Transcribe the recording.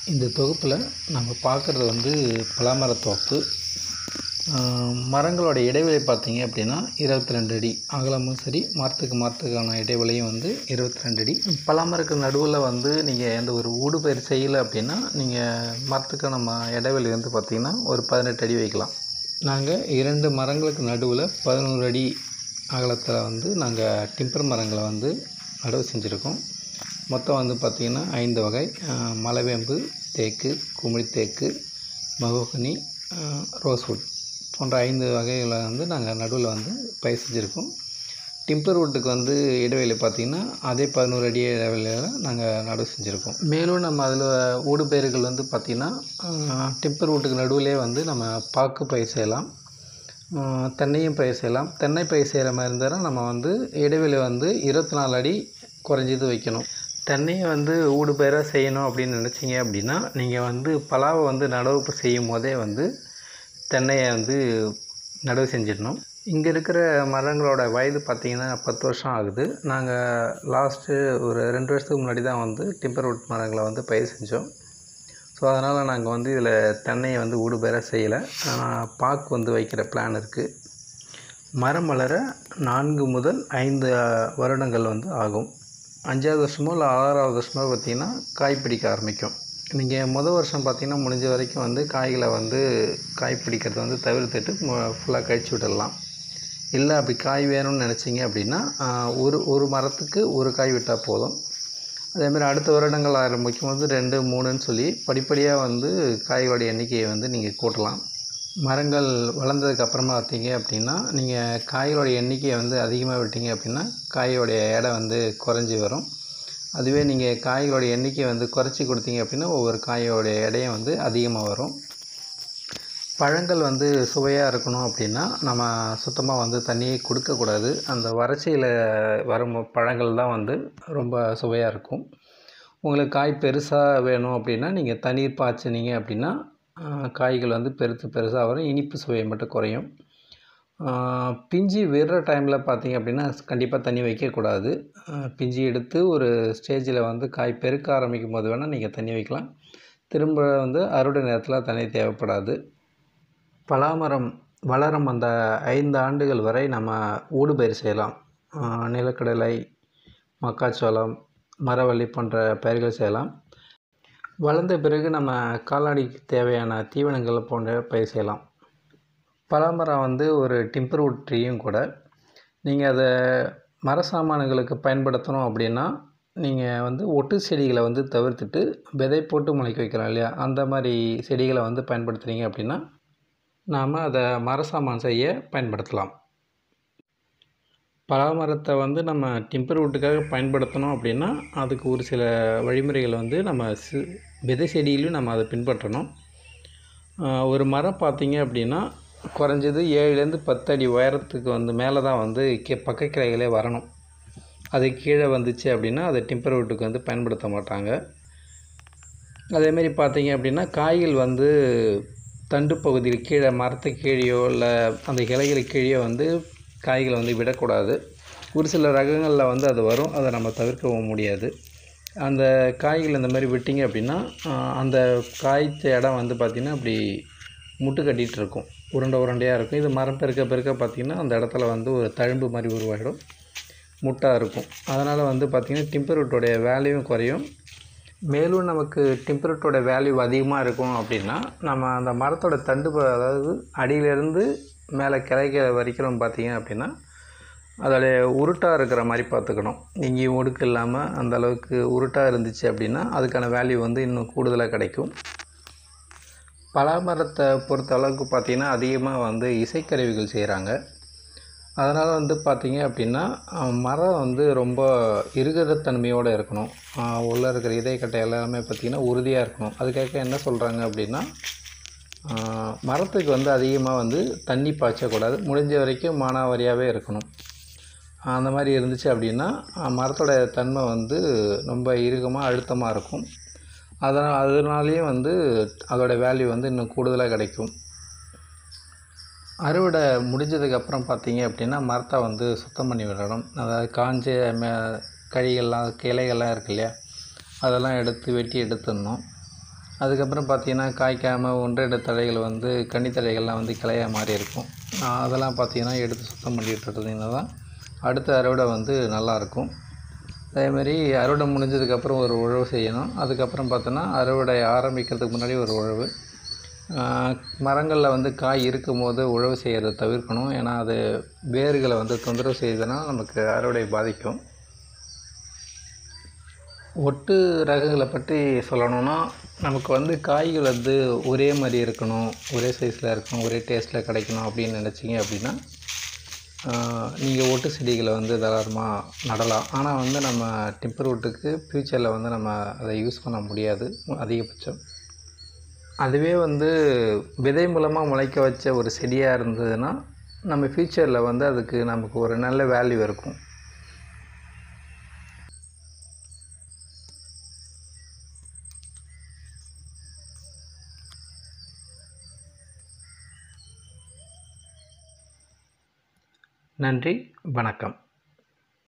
இந்த தொகுப்பில் நம்ம பார்க்குறது வந்து பலாமரத்தோப்பு மரங்களோட இடைவெளி பார்த்தீங்க அப்படின்னா இருபத்தி ரெண்டு அடி அகலமும் சரி மரத்துக்கு மரத்துக்கான இடைவெளியும் வந்து இருபத்தி ரெண்டு அடி பலாமரக்கு நடுவில் வந்து நீங்கள் எந்த ஒரு ஊடுபயிர் செய்யலை அப்படின்னா நீங்கள் மரத்துக்கான ம இடைவெளி வந்து பார்த்திங்கன்னா ஒரு பதினெட்டு அடி வைக்கலாம் நாங்கள் இரண்டு மரங்களுக்கு நடுவில் பதினோரு அடி அகலத்தில் வந்து நாங்கள் டிம்பர் மரங்களை வந்து நடவு செஞ்சுருக்கோம் மொத்தம் வந்து பார்த்திங்கன்னா ஐந்து வகை மலைவேம்பு தேக்கு குமிழி தேக்கு மகோகனி ரோஸ்வுட் போன்ற ஐந்து வகைகளை வந்து நாங்கள் நடுவில் வந்து பயிர் செஞ்சுருக்கோம் டிம்பர் வுட்டுக்கு வந்து இடைவெளி பார்த்திங்கன்னா அதே பதினோரு அடி இடைவெளியில் நாங்கள் நடவு செஞ்சுருக்கோம் மேலும் நம்ம அதில் ஊடுபயிர்கள் வந்து பார்த்திங்கன்னா டிம்பர் வுட்டுக்கு நடுவிலே வந்து நம்ம பாக்கு பயிர் செய்யலாம் தென்னையும் பயிர் செய்யலாம் தென்னை பயிர் செய்கிற மாதிரி இருந்தாலும் நம்ம வந்து இடைவெளி வந்து இருபத்தி நாலு அடி குறைஞ்சது வைக்கணும் தென்னையை வந்து ஊடு பயிராக செய்யணும் அப்படின்னு நினச்சிங்க அப்படின்னா நீங்கள் வந்து பலாவை வந்து நடவு செய்யும் போதே வந்து தென்னையை வந்து நடவு செஞ்சிடணும் இங்கே இருக்கிற மரங்களோட வயது பார்த்திங்கன்னா பத்து வருஷம் ஆகுது நாங்கள் லாஸ்ட்டு ஒரு ரெண்டு வருஷத்துக்கு முன்னாடி தான் வந்து டிம்பர்வுட் மரங்களை வந்து பயிர் செஞ்சோம் ஸோ அதனால் நாங்கள் வந்து இதில் தென்னையை வந்து ஊடு பயிராக செய்யலை பாக்கு வந்து வைக்கிற பிளான் இருக்குது மரம் வளர நான்கு முதல் ஐந்து வருடங்கள் வந்து ஆகும் அஞ்சாவது வருஷமோ இல்லை ஆறாவது வருஷமோ பார்த்திங்கன்னா காய் பிடிக்க ஆரம்பிக்கும் நீங்கள் மொதல் வருஷம் பார்த்திங்கன்னா முடிஞ்ச வரைக்கும் வந்து காய்களை வந்து காய் பிடிக்கிறத வந்து தவிர்த்துட்டு ஃபுல்லாக கழிச்சு விட்டுடலாம் இல்லை அப்படி காய் வேணும்னு நினச்சிங்க அப்படின்னா ஒரு ஒரு மரத்துக்கு ஒரு காய் விட்டால் போதும் அதேமாதிரி அடுத்த வருடங்கள் ஆரம்பிக்கும் போது ரெண்டு மூணுன்னு சொல்லி படிப்படியாக வந்து காய்களோட எண்ணிக்கையை வந்து நீங்கள் கூட்டலாம் மரங்கள் வளர்ந்ததுக்கு அப்புறமா பார்த்தீங்க அப்படின்னா நீங்கள் காய்களோட எண்ணிக்கையை வந்து அதிகமாக விட்டீங்க அப்படின்னா காயோடைய எடை வந்து குறைஞ்சி வரும் அதுவே நீங்கள் காய்களோட எண்ணிக்கையை வந்து குறைச்சி கொடுத்தீங்க அப்படின்னா ஒவ்வொரு காயோடைய எடையும் வந்து அதிகமாக வரும் பழங்கள் வந்து சுவையாக இருக்கணும் அப்படின்னா நம்ம சுத்தமாக வந்து தண்ணியை கொடுக்கக்கூடாது அந்த வறட்சியில் வரும் பழங்கள் தான் வந்து ரொம்ப சுவையாக இருக்கும் உங்களுக்கு காய் பெருசாக வேணும் அப்படின்னா நீங்கள் தண்ணீர் பாய்ச்சினீங்க அப்படின்னா காய்கள் வந்து பெருத்து பெருசாக வரும் இனிப்பு சுவை மட்டும் குறையும் பிஞ்சு விடுற டைமில் பார்த்திங்க அப்படின்னா கண்டிப்பாக தண்ணி வைக்கக்கூடாது பிஞ்சு எடுத்து ஒரு ஸ்டேஜில் வந்து காய் பெருக்க ஆரம்பிக்கும் போது வேணால் நீங்கள் தண்ணி வைக்கலாம் திரும்ப வந்து அறுவடை நேரத்தில் தண்ணி தேவைப்படாது பலாமரம் வளரும் அந்த ஐந்து ஆண்டுகள் வரை நம்ம ஊடுபயிர் செய்யலாம் நிலக்கடலை மக்காச்சோளம் மரவள்ளி போன்ற பயிர்கள் செய்யலாம் வளர்ந்த பிறகு நம்ம கால்நடைக்கு தேவையான தீவனங்கள் போன்ற பயிர் செய்யலாம் பலாமரம் வந்து ஒரு டிம்பர்வுட் ட்ரீயும் கூட நீங்கள் அதை மர சாமான்களுக்கு பயன்படுத்தணும் அப்படின்னா நீங்கள் வந்து ஒட்டு செடிகளை வந்து தவிர்த்துட்டு விதை போட்டு முளைக்க வைக்கிறோம் இல்லையா அந்த மாதிரி செடிகளை வந்து பயன்படுத்துகிறீங்க அப்படின்னா நாம் அதை மர சாமான் செய்ய பயன்படுத்தலாம் பலாமரத்தை வந்து நம்ம டிம்பர்வுட்டுக்காக பயன்படுத்தணும் அப்படின்னா அதுக்கு ஒரு சில வழிமுறைகள் வந்து நம்ம சி விதை செடியிலையும் நம்ம அதை பின்பற்றணும் ஒரு மரம் பார்த்திங்க அப்படின்னா குறைஞ்சது ஏழுலேருந்து பத்து அடி உயரத்துக்கு வந்து மேலே தான் வந்து கே பக்க கிளைகளே வரணும் அது கீழே வந்துச்சு அப்படின்னா அதை டிம்பர்வுட்டுக்கு வந்து பயன்படுத்த மாட்டாங்க அதேமாரி பார்த்திங்க அப்படின்னா காய்கள் வந்து தண்டு பகுதியில் கீழே மரத்துக்கு கீழேயோ இல்லை அந்த கிளைகளுக்கு கீழேயோ வந்து காய்களை வந்து விடக்கூடாது ஒரு சில ரகங்களில் வந்து அது வரும் அதை நம்ம தவிர்க்கவும் முடியாது அந்த காய்கள் இந்த மாதிரி விட்டிங்க அப்படின்னா அந்த காய்ச்ச இடம் வந்து பார்த்திங்கன்னா அப்படி முட்டு கட்டிகிட்டு இருக்கும் உருண்டை உருண்டையாக இருக்கும் இது மரம் பெருக்க பெருக்க பார்த்திங்கன்னா அந்த இடத்துல வந்து ஒரு தழும்பு மாதிரி உருவாகிடும் முட்டாக இருக்கும் அதனால் வந்து பார்த்திங்கன்னா டிம்பர்வுட்டோடைய வேல்யூவும் குறையும் மேலும் நமக்கு டிம்பர்வுட்டோட வேல்யூ அதிகமாக இருக்கும் அப்படின்னா நம்ம அந்த மரத்தோட தண்டு அதாவது அடியிலேருந்து மேலே கிளைக்க வரைக்கும் பார்த்திங்க அப்படின்னா அதோடைய உருட்டாக இருக்கிற மாதிரி பார்த்துக்கணும் எங்கேயும் ஒடுக்கு இல்லாமல் அந்த அளவுக்கு உருட்டாக இருந்துச்சு அப்படின்னா அதுக்கான வேல்யூ வந்து இன்னும் கூடுதலாக கிடைக்கும் பலாமரத்தை பொறுத்த அளவுக்கு பார்த்திங்கன்னா அதிகமாக வந்து இசைக்கருவிகள் செய்கிறாங்க அதனால் வந்து பார்த்திங்க அப்படின்னா மரம் வந்து ரொம்ப இருகதத்தன்மையோடு இருக்கணும் உள்ளே இருக்கிற இதயக்கட்டை எல்லாமே பார்த்திங்கன்னா உறுதியாக இருக்கணும் அதுக்காக என்ன சொல்கிறாங்க அப்படின்னா மரத்துக்கு வந்து அதிகமாக வந்து தண்ணி பாய்ச்சக்கூடாது முடிஞ்ச வரைக்கும் மானாவாரியாகவே இருக்கணும் அந்த மாதிரி இருந்துச்சு அப்படின்னா மரத்தோட தன்மை வந்து ரொம்ப இறுக்கமாக அழுத்தமாக இருக்கும் அதனால் அதனாலேயும் வந்து அதோடய வேல்யூ வந்து இன்னும் கூடுதலாக கிடைக்கும் அறுவடை முடிஞ்சதுக்கப்புறம் பார்த்தீங்க அப்படின்னா மரத்தை வந்து சுத்தம் பண்ணி விடணும் அதாவது காஞ்ச மே கழிகள்லாம் கிளைகள்லாம் இருக்கு இல்லையா அதெல்லாம் எடுத்து வெட்டி எடுத்துடணும் அதுக்கப்புறம் பார்த்தீங்கன்னா காய்க்காமல் ஒன்றிட தழைகள் வந்து கன்னித்தழைகள்லாம் வந்து கிளையாக மாறி இருக்கும் ஆஹ் அதெல்லாம் பார்த்தீங்கன்னா எடுத்து சுத்தம் பண்ணிட்டு இருந்தீங்கன்னா தான் அடுத்த அறுவடை வந்து நல்லாயிருக்கும் அதேமாதிரி அறுவடை முடிஞ்சதுக்கப்புறம் ஒரு உழவு செய்யணும் அதுக்கப்புறம் பார்த்தோன்னா அறுவடை ஆரம்பிக்கிறதுக்கு முன்னாடி ஒரு உழவு மரங்களில் வந்து காய் இருக்கும்போது உழவு செய்கிறத தவிர்க்கணும் ஏன்னா அது வேர்களை வந்து தொந்தரவு செய்யுதுன்னா நமக்கு அறுவடை பாதிக்கும் ஒட்டு ரகங்களை பற்றி சொல்லணும்னா நமக்கு வந்து காய்கள் வந்து ஒரே மாதிரி இருக்கணும் ஒரே சைஸில் இருக்கணும் ஒரே டேஸ்ட்டில் கிடைக்கணும் அப்படின்னு நினச்சிங்க அப்படின்னா நீங்கள் ஒட்டு செடிகளை வந்து தாராளமாக நடலாம் ஆனால் வந்து நம்ம டிப்பர் ஒட்டுக்கு ஃப்யூச்சரில் வந்து நம்ம அதை யூஸ் பண்ண முடியாது அதிகபட்சம் அதுவே வந்து விதை மூலமாக முளைக்க வச்ச ஒரு செடியாக இருந்ததுன்னா நம்ம ஃப்யூச்சரில் வந்து அதுக்கு நமக்கு ஒரு நல்ல வேல்யூ இருக்கும் நன்றி வணக்கம்